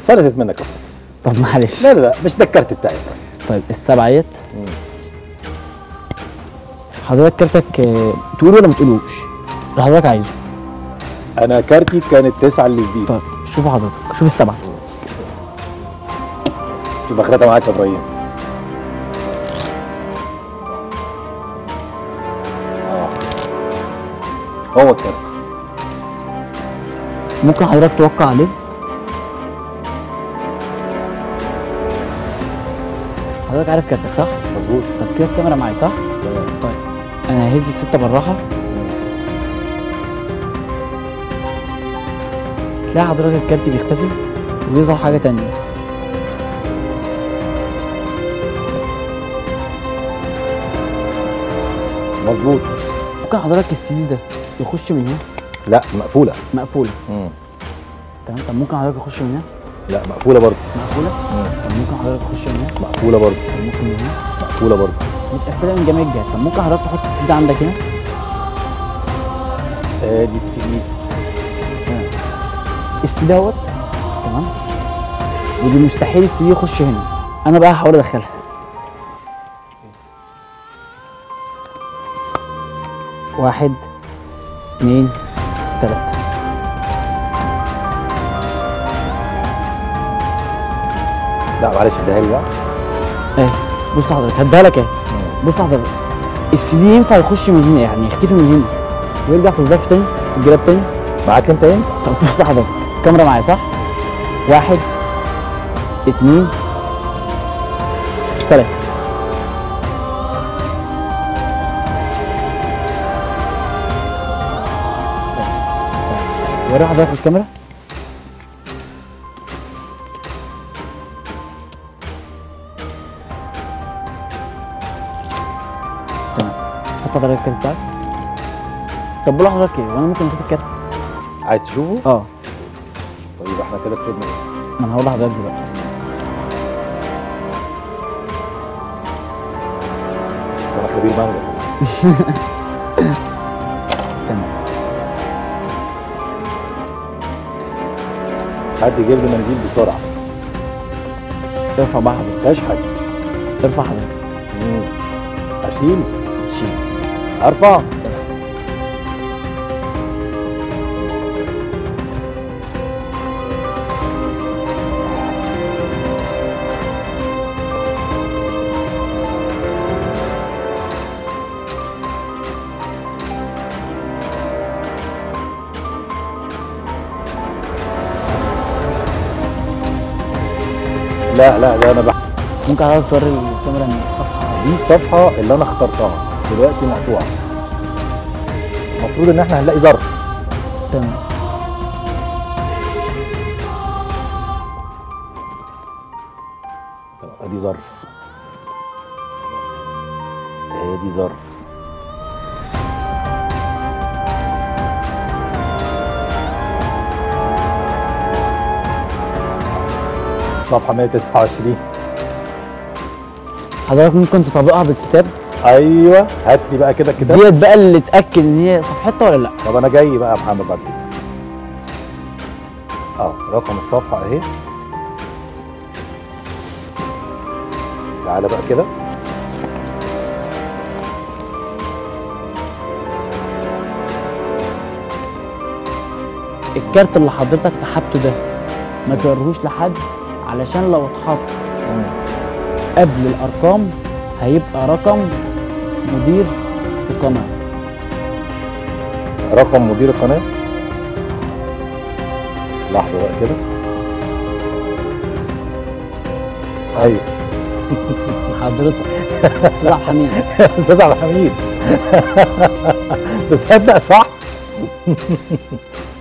فلتت منك أهو. طب معلش لا لا لا مش ده الكارت بتاعي طيب السبعيات مم. حضرتك كارتك آه، تقول ولا ما تقولوش اللي حضرتك عايزه انا كارتي كان التسعه اللي في دي طيب شوفوا حضرتك شوف السبعه شوف اخرتها معاك يا ابراهيم اه هو الكارت ممكن حضرتك توقع عليه حضرتك عارف كارتك صح؟ مظبوط طب كده الكاميرا معايا صح؟ تمام طيب انا ههز الستة بالراحة تلاقي حضرتك الكارت بيختفي ويظهر حاجة تانية مظبوط ممكن حضرتك السي دي ده يخش من هنا لا مقفوله مقفولة مم. تمام طب ممكن حضرتك يخش من هنا لا مقفوله برضه مقفولة مم. طب ممكن حضرتك يخش من هنا مقفوله برضه طب ممكن من هنا مقفوله برضه متقفلة من جميع الجهات طب ممكن حضرتك تحط السي دي عندك هنا ادي السي دي تمام السي دوت تمام ودي مستحيل السي دي يخش هنا انا بقى هحاول ادخلها واحد اتنين تلاتة لا معلش اديها لي بقى ايه بص حضرتك هديها لك اهي بص حضرتك السي دي ينفع يخش من هنا يعني يختفي من هنا ويرجع في الظرف تاني في الجراب تاني معاك انت انت طب بص حضرتك الكاميرا معايا صح؟ واحد اتنين تلاتة وري حضرتك الكاميرا تمام حط حضرتك الكارت بتاعك طب بقول لحضرتك ايه وانا ممكن اشوف الكارت عايز تشوفه اه طيب احنا كده كسبنا ايه ما انا هقول لحضرتك دلوقتي بس انا خبير مانجا تمام حد يجيب لي منديل بسرعه ارفع بقى حضرتك اشحن ارفع حضرتك مم. اشيل شيل ارفع لا لا ده انا بح... ممكن حضرتك توري الكاميرا ان الصفحه دي الصفحه اللي انا اخترتها دلوقتي مقطوعه المفروض ان احنا هنلاقي ظرف تمام ادي ظرف ادي ظرف صفحة 129 حضرتك ممكن تطبقها بالكتاب ايوه هات لي بقى كده الكتاب ديت بقى اللي تاكد ان هي صفحتها ولا لا طب انا جاي بقى يا محمد بعد اذنك اه رقم الصفحة اهي تعالى بقى كده الكارت اللي حضرتك سحبته ده ما توريهوش لحد علشان لو اتحط قبل الارقام هيبقى رقم مدير القناه رقم مدير القناة لحظة بقى كده ايوه حضرتك استاذ عبد الحميد استاذ عبد الحميد تصدق صح